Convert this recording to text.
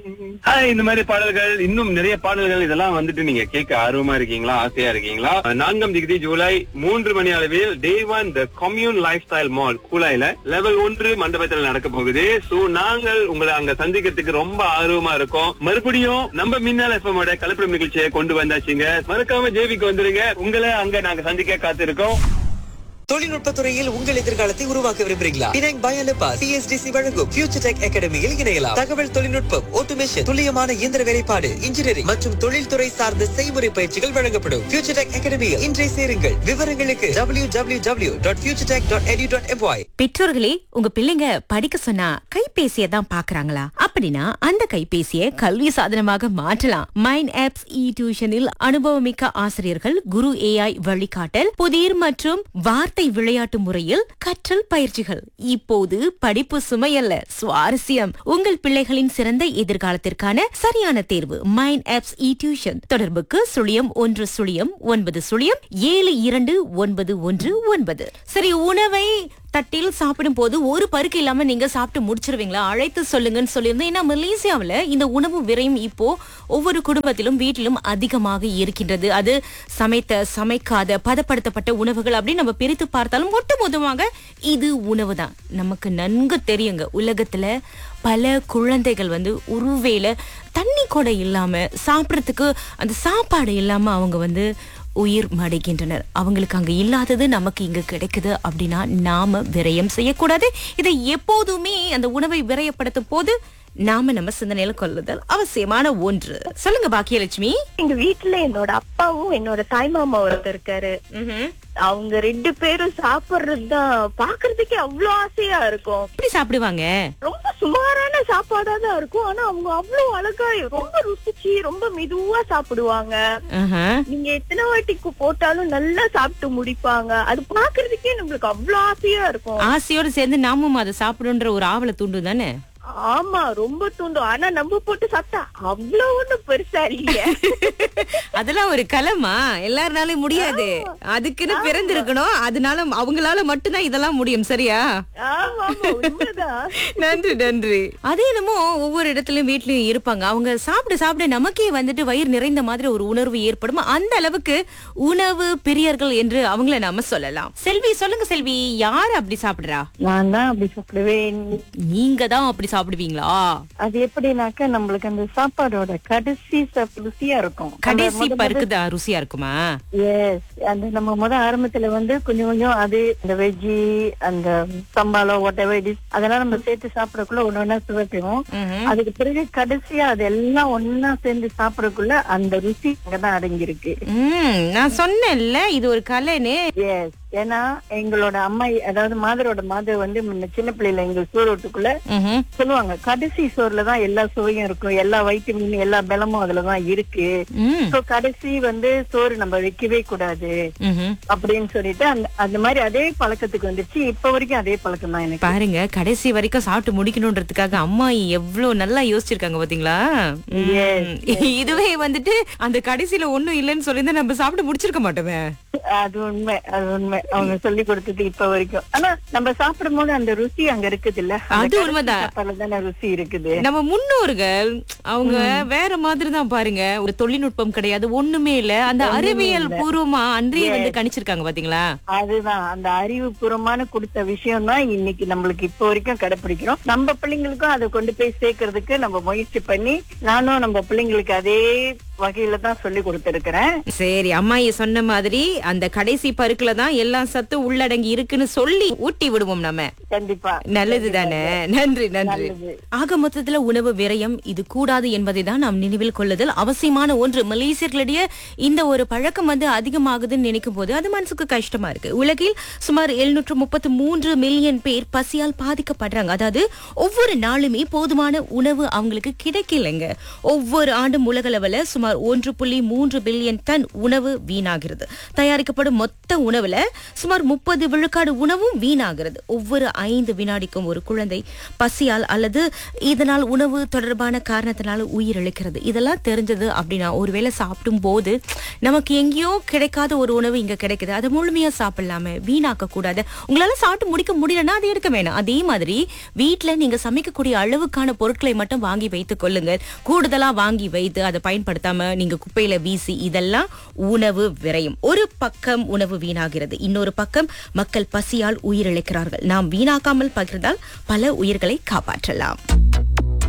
Hi இந்த மாதிரி பாடல்கள் இன்னும் நிறைய பாடல்கள் இதெல்லாம் வந்துட்டு நீங்க கேட்க ஆர்வமா இருக்கீங்களா ஆசையா இருக்கீங்களா நான்காம் டிகிரி ஜூலை மூன்று மணி அளவில் day one the commune lifestyle mall கூலாயில லெவல் ஒன்று மண்டபத்தில் நடக்க போகுது சோ நாங்கள் உங்களை அங்க சந்திக்கிறதுக்கு ரொம்ப ஆர்வமா இருக்கோம் மறுபடியும் நம்ம மின்னல் எஃப்எமோட கலப்படம் நிகழ்ச்சியை கொண்டு வந்தாச்சுங்க மறக்காம ஜேவிக்கு வந்துருங்க உங்களை அங்க நாங்க சந்திக்க காத்திருக்கோம் தொழில்நுட்பத் துறையில் உங்கள் எதிர்காலத்தை உருவாக்க விரும்புகிறீங்களா பினாங் பயாலபா சிஎஸ்டிசி வழங்கும் ஃபியூச்சர் டெக் அகாடமியில் இணையலாம் தகவல் தொழில்நுட்பம் ஆட்டோமேஷன் துல்லியமான இயந்திர வேலைப்பாடு இன்ஜினியரிங் மற்றும் தொழில்துறை சார்ந்த செய்முறை பயிற்சிகள் வழங்கப்படும் ஃபியூச்சர் டெக் அகாடமியில் இன்றைய சேருங்கள் விவரங்களுக்கு W W W dot future tech dot edu dot MY பெற்றோர்களே உங்க பிள்ளைங்க படிக்க சொன்னா கைபேசியை தான் பாக்குறாங்களா அப்படின்னா அந்த கைபேசியை கல்வி சாதனமாக மாற்றலாம் மைண்ட் ஆப்ஸ் இ டியூஷனில் அனுபவமிக்க ஆசிரியர்கள் குரு ஏஐ வழிகாட்டல் புதிர் மற்றும் வார்த்தை விளையாட்டு முறையில் கற்றல் பயிற்சிகள் இப்போது படிப்பு சுமையல்ல சுவாரஸ்யம் உங்கள் பிள்ளைகளின் சிறந்த எதிர்காலத்திற்கான சரியான தேர்வு மைண்ட் ஆப்ஸ் இ டியூஷன் தொடர்புக்கு சுழியம் ஒன்று சுழியம் ஒன்பது சுழியம் ஏழு இரண்டு ஒன்பது ஒன்று ஒன்பது சரி உணவை தட்டில் சாப்பிடும் போது ஒரு பருக்கு இல்லாம நீங்க சாப்பிட்டு முடிச்சிருவீங்களா அழைத்து சொல்லுங்கன்னு சொல்லியிருந்தேன் ஏன்னா மலேசியாவுல இந்த உணவு விரயம் இப்போ ஒவ்வொரு குடும்பத்திலும் வீட்டிலும் அதிகமாக இருக்கின்றது அது சமைத்த சமைக்காத பதப்படுத்தப்பட்ட உணவுகள் அப்படின்னு நம்ம பிரித்து பார்த்தாலும் ஒட்டுமொத்தமாக இது உணவு தான் நமக்கு நன்கு தெரியுங்க உலகத்துல பல குழந்தைகள் வந்து ஒருவேளை தண்ணி கூட இல்லாம சாப்பிடறதுக்கு அந்த சாப்பாடு இல்லாம அவங்க வந்து உயிர் மடைகின்றனர் அவங்களுக்கு அங்க இல்லாதது நமக்கு இங்க கிடைக்குது அப்படின்னா நாம விரயம் செய்யக்கூடாது இதை எப்போதுமே அந்த உணவை விரயப்படுத்தும் போது நாம நம்ம சிந்தனையில கொள்ளுதல் அவசியமான ஒன்று சொல்லுங்க பாக்கியலட்சுமி எங்க வீட்டுல என்னோட அப்பாவும் என்னோட தாய்மாமா ஒருத்தர் இருக்காரு அவங்க ரெண்டு பேரும் சாப்பிடுறது தான் பாக்குறதுக்கே அவ்வளவு ஆசையா இருக்கும் எப்படி சாப்பிடுவாங்க ரொம்ப சுமாரான சாப்பாடா தான் இருக்கும் ஆனா அவங்க அவ்வளவு அழகா ரொம்ப ருசிச்சு ரொம்ப மெதுவா சாப்பிடுவாங்க ஆஹா. நீங்க எத்தனை வாட்டிக்கு போட்டாலும் நல்லா சாப்பிட்டு முடிப்பாங்க அது பாக்குறதுக்கே நம்மளுக்கு அவ்வளவு ஆசையா இருக்கும் ஆசையோட சேர்ந்து நாமும் அதை சாப்பிடுன்ற ஒரு ஆவலை தூண்டும் தானே ஆமா ரொம்ப தூண்டும் ஆனா நம்ம போட்டு சாப்பிட்டா அவ்வளவு ஒண்ணும் பெருசா இல்லையே அதெல்லாம் ஒரு கலமா எல்லாருனாலும் முடியாது அதுக்குன்னு பிறந்திருக்கணும் அதனால அவங்களால மட்டும்தான் இதெல்லாம் முடியும் சரியா ஆமா ஆமா உண்மைதான் நன்றி நன்றி அதே என்னமோ ஒவ்வொரு இடத்துலயும் வீட்லயும் இருப்பாங்க அவங்க சாப்பிட சாப்பிட நமக்கே வந்துட்டு வயிறு நிறைந்த மாதிரி ஒரு உணர்வு ஏற்படும் அந்த அளவுக்கு உணவு பிரியர்கள் என்று அவங்கள நாம சொல்லலாம் செல்வி சொல்லுங்க செல்வி யார் அப்படி சாப்பிடுறா நான் தான் அப்படி சாப்பிடுவேன் நீங்க தான் அப்படி சாப்பிடுவீங்களா அது எப்படினாக்கா நம்மளுக்கு அந்த சாப்பாடோட கடைசி சாப்~ ருசியா இருக்கும் கடைசி பருக்குதா ருசியா இருக்குமா எஸ் அந்த நம்ம முத ஆரம்பத்துல வந்து கொஞ்சம் கொஞ்சம் அது இந்த வெஜ்ஜி அந்த சம்பாலோ வாட் எவர் இட் அதெல்லாம் நம்ம சேர்த்து சாப்பிடக்குள்ள ஒண்ணு ஒண்ணா சுவைக்கும் ம்ஹும். அதுக்கு பிறகு கடைசியா அது எல்லாம் ஒண்ணா சேர்ந்து சாப்பிடக்குள்ள அந்த ருசி அங்கதான் அடங்கியிருக்கு ம் நான் சொன்னேன்ல இது ஒரு கலைன்னு எஸ் ஏன்னா எங்களோட அம்மா அதாவது மாதரோட மாதர் வந்து முன்ன சின்ன பிள்ளைல எங்க சோறுட்டுக்குள்ள ம்ஹும். சொல்லுவாங்க கடைசி சோறுல தான் எல்லா சுவையும் இருக்கும் எல்லா வைட்டமின் எல்லா பலமும் அதுலதான் இருக்கு ம் சோ கடைசி வந்து சோறு நம்ம வைக்கவே கூடாது ம்ஹும். அப்படின்னு சொல்லிட்டு அந்த அந்த மாதிரி அதே பழக்கத்துக்கு வந்துருச்சு இப்ப வரைக்கும் அதே பழக்கம் தான் எனக்கு பாருங்க கடைசி வரைக்கும் சாப்பிட்டு முடிக்கணும்ன்றதுக்காக அம்மா எவ்வளவு நல்லா யோசிச்சிருக்காங்க பாத்தீங்களா ம். Yes, இதுவே வந்துட்டு அந்த கடைசியில ஒண்ணும் இல்லைன்னு சொல்லியிருந்தா நம்ம சாப்பிட்டு முடிச்சிருக்க மாட்டோமே அது உண்மை அது உண்மை அவங்க சொல்லி கொடுத்தது இப்ப வரைக்கும் ஆனா நம்ம சாப்பிடும் போது அந்த ருசி அங்க இருக்குது இல்ல அது உண்மைதான். தானே ருசி இருக்குது நம்ம முன்னோர்கள் அவங்க வேற மாதிரி தான் பாருங்க ஒரு தொழில்நுட்பம் கிடையாது ஒண்ணுமே இல்ல அந்த அறிவியல் பூர்வமா அன்றைய வந்து கணிச்சிருக்காங்க பாத்தீங்களா அதுதான் அந்த அறிவுபூர்வமான கொடுத்த விஷயம் தான் இன்னைக்கு நம்மளுக்கு இப்போ வரைக்கும் கடைபிடிக்கிறோம் நம்ம பிள்ளைங்களுக்கும் அதை கொண்டு போய் சேர்க்கறதுக்கு நம்ம முயற்சி பண்ணி நானும் நம்ம பிள்ளைங்களுக்கு அதே வகையில தான் சொல்லி கொடுத்திருக்கிறேன் சரி அம்மாயி சொன்ன மாதிரி அந்த கடைசி பருக்குல தான் எல்லா சத்தும் உள்ளடங்கி இருக்குன்னு சொல்லி ஊட்டி விடுவோம் நம்ம கண்டிப்பா நல்லது தானே நன்றி நன்றி நல்லது. ஆக மொத்தத்துல உணவு விரயம் இது கூடாது என்பதை தான் நாம் நினைவில் கொள்ளுதல் அவசியமான ஒன்று மலேசியர்களிடையே இந்த ஒரு பழக்கம் வந்து அதிகமாகுதுன்னு நினைக்கும் போது அது மனசுக்கு கஷ்டமா இருக்கு உலகில் சுமார் எழுநூற்று முப்பத்து மூன்று மில்லியன் பேர் பசியால் பாதிக்கப்படுறாங்க அதாவது ஒவ்வொரு நாளுமே போதுமான உணவு அவங்களுக்கு கிடைக்கலைங்க ஒவ்வொரு ஆண்டும் உலகளவுல சுமார் சுமார் ஒன்று புள்ளி மூன்று பில்லியன் டன் உணவு வீணாகிறது தயாரிக்கப்படும் மொத்த உணவுல சுமார் முப்பது விழுக்காடு உணவும் வீணாகிறது ஒவ்வொரு ஐந்து வினாடிக்கும் ஒரு குழந்தை பசியால் அல்லது இதனால் உணவு தொடர்பான காரணத்தினால உயிரிழக்கிறது இதெல்லாம் தெரிஞ்சது அப்படின்னா ஒருவேளை சாப்பிடும் போது நமக்கு எங்கேயோ கிடைக்காத ஒரு உணவு இங்க கிடைக்குது அதை முழுமையா சாப்பிடலாமே வீணாக்க கூடாது உங்களால சாப்பிட்டு முடிக்க முடியலன்னா அதை எடுக்க வேணாம் அதே மாதிரி வீட்ல நீங்க சமைக்கக்கூடிய அளவுக்கான பொருட்களை மட்டும் வாங்கி வைத்துக் கொள்ளுங்கள் கூடுதலா வாங்கி வைத்து அதை பயன்படுத்தாம நீங்க குப்பையில வீசி இதெல்லாம் உணவு விரையும் ஒரு பக்கம் உணவு வீணாகிறது இன்னொரு பக்கம் மக்கள் பசியால் உயிரிழக்கிறார்கள் நாம் வீணாக்காமல் பகிர்ந்தால் பல உயிர்களை காப்பாற்றலாம்